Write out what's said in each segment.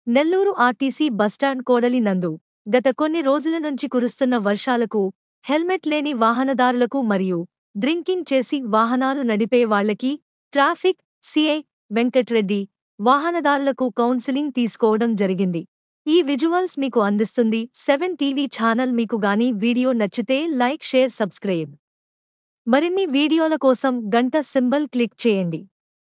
Nellore RTC bus stand కోడలి నందు గత కొన్ని రోజుల నుంచి కురుస్తున్న వర్షాలకు హెల్మెట్ లేని వాహనదారులకు మరియు డ్రింకింగ్ చేసి వాహనాలు నడిపే వాళ్లకి ట్రాఫిక్ సిఐ వెంకట్రెడ్డి వాహనదారులకు కౌన్సిలింగ్ తీసుకోవడం జరిగింది ఈ విజువల్స్ మీకు అందిస్తుంది సెవెన్ టీవీ ఛానల్ మీకు గాని వీడియో నచ్చితే లైక్ షేర్ సబ్స్క్రైబ్ మరిన్ని వీడియోల కోసం గంట సింబల్ క్లిక్ చేయండి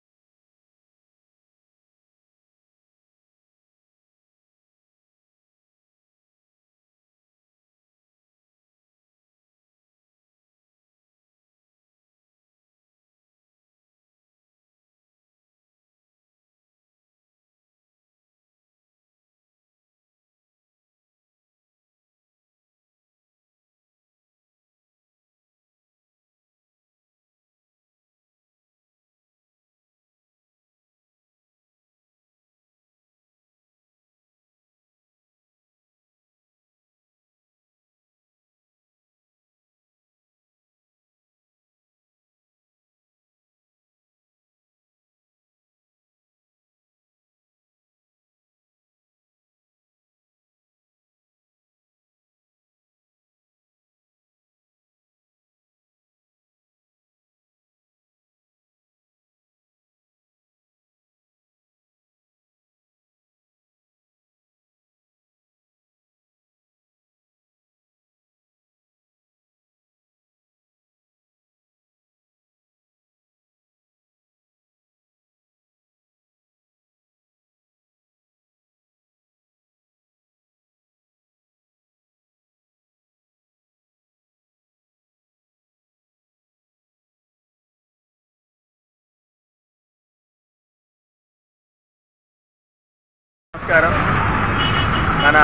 నమస్కారం మన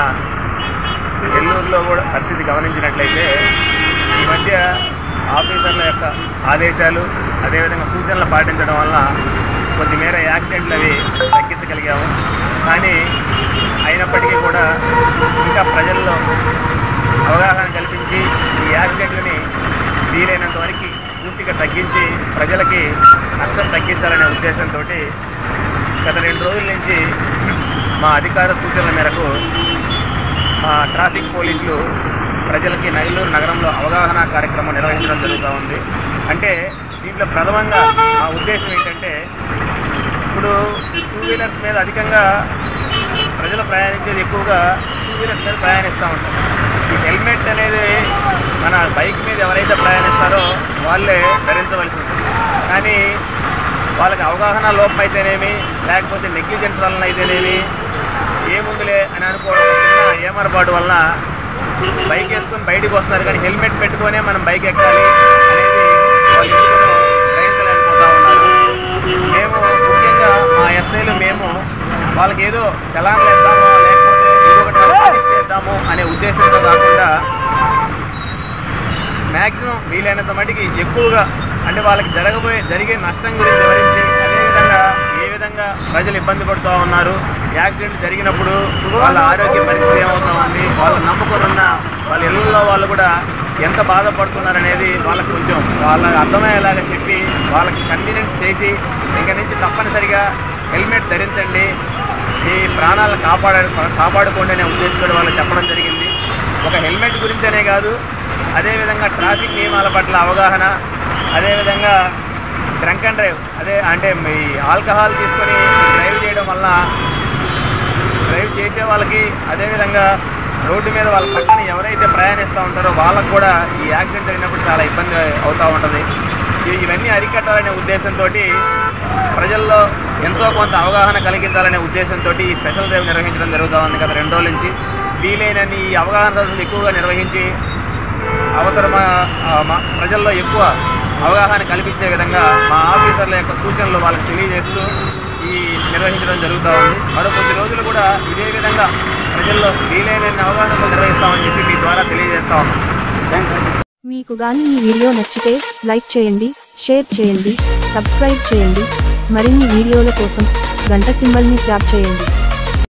నెల్లూరులో కూడా పరిస్థితి గమనించినట్లయితే ఈ మధ్య ఆఫీసర్ల యొక్క ఆదేశాలు అదేవిధంగా సూచనలు పాటించడం వల్ల కొద్దిమేర యాక్సిడెంట్లు అవి తగ్గించగలిగాము కానీ అయినప్పటికీ కూడా ఇంకా ప్రజల్లో అవగాహన కల్పించి ఈ యాక్సిడెంట్లని వీలైనంత వరకు పూర్తిగా తగ్గించి ప్రజలకి నష్టం తగ్గించాలనే ఉద్దేశంతో గత రెండు రోజుల నుంచి మా అధికార సూచనల మేరకు మా ట్రాఫిక్ పోలీసులు ప్రజలకి నెల్లూరు నగరంలో అవగాహన కార్యక్రమం నిర్వహించడం జరుగుతూ ఉంది అంటే దీంట్లో ప్రథమంగా మా ఉద్దేశం ఏంటంటే ఇప్పుడు టూ వీలర్స్ మీద అధికంగా ప్రజలు ప్రయాణించేది ఎక్కువగా టూ వీలర్స్ మీద ప్రయాణిస్తూ ఉంటారు ఈ హెల్మెట్ అనేది మన బైక్ మీద ఎవరైతే ప్రయాణిస్తారో వాళ్ళే ధరించవలసి ఉంటుంది కానీ వాళ్ళకి అవగాహన లోపం అయితేనేమి లేకపోతే నెగ్లిజెన్స్ వలన అయితేనేమి ఏముందిలే అని అనుకోవడం చిన్న ఏమరపాటు వలన బైక్ వేసుకొని బయటికి వస్తున్నారు కానీ హెల్మెట్ పెట్టుకొనే మనం బైక్ ఎక్కాలి అనేది వాళ్ళు ఎందుకనో గ్రహించలేకపోతా ఉన్నారు మేము ముఖ్యంగా మా ఎస్ఐలు మేము వాళ్ళకి ఏదో చలాన్లు వేద్దాము లేకపోతే ఇంకొకటి పనిష్ చేద్దాము అనే ఉద్దేశంతో కాకుండా మ్యాక్సిమం వీలైనంత మటుకి ఎక్కువగా అంటే వాళ్ళకి జరగబోయే జరిగే నష్టం గురించి వివరించి అదేవిధంగా ఏ విధంగా ప్రజలు ఇబ్బంది పడుతూ ఉన్నారు యాక్సిడెంట్ జరిగినప్పుడు వాళ్ళ ఆరోగ్య పరిస్థితి ఏమవుతా ఉంది వాళ్ళు నమ్ముకొని ఉన్న వాళ్ళ ఇళ్ళల్లో వాళ్ళు కూడా ఎంత బాధపడుతున్నారనేది వాళ్ళకి కొంచెం వాళ్ళకి అర్థమయ్యేలాగా చెప్పి వాళ్ళకి కన్వీనియన్స్ చేసి ఇంక నుంచి తప్పనిసరిగా హెల్మెట్ ధరించండి మీ ప్రాణాలను కాపాడ కాపాడుకోండి అనే ఉద్దేశంతో వాళ్ళకి చెప్పడం జరిగింది ఒక హెల్మెట్ గురించనే కాదు అదేవిధంగా ట్రాఫిక్ నియమాల పట్ల అవగాహన అదేవిధంగా డ్రంక్ అండ్ డ్రైవ్ అదే అంటే మీ ఆల్కహాల్ తీసుకొని డ్రైవ్ చేయడం వల్ల డ్రైవ్ చేసే వాళ్ళకి అదేవిధంగా రోడ్డు మీద వాళ్ళ పక్కన ఎవరైతే ప్రయాణిస్తూ ఉంటారో వాళ్ళకు కూడా ఈ యాక్సిడెంట్ జరిగినప్పుడు చాలా ఇబ్బంది అవుతూ ఉంటుంది ఇవి- ఇవన్నీ అరికట్టాలనే ఉద్దేశంతో ప్రజల్లో ఎంతో కొంత అవగాహన కలిగించాలనే ఉద్దేశంతో ఈ స్పెషల్ డ్రైవ్ నిర్వహించడం జరుగుతూ ఉంది గత రెండు రోజుల నుంచి వీలైనన్ని ఈ అవగాహన రోజులు ఎక్కువగా నిర్వహించి అవసరమ ఆ, మా ప్రజల్లో ఎక్కువ అవగాహన కల్పించే విధంగా మా ఆఫీసర్ల యొక్క సూచనలు వాళ్ళకి తెలియజేస్తూ ఈ నిర్వహించడం జరుగుతూ ఉంది మరో కొద్ది రోజులు కూడా ఇదే విధంగా ప్రజల్లో వీలైనన్ని అవగాహనలు నిర్వహిస్తామని చెప్పి మీ ద్వారా తెలియజేస్తా ఉన్నాం మీకు గాని ఈ వీడియో నచ్చితే లైక్ చేయండి షేర్ చేయండి సబ్స్క్రైబ్ చేయండి మరిన్ని వీడియోల కోసం గంట సింబల్ని ట్యాప్ చేయండి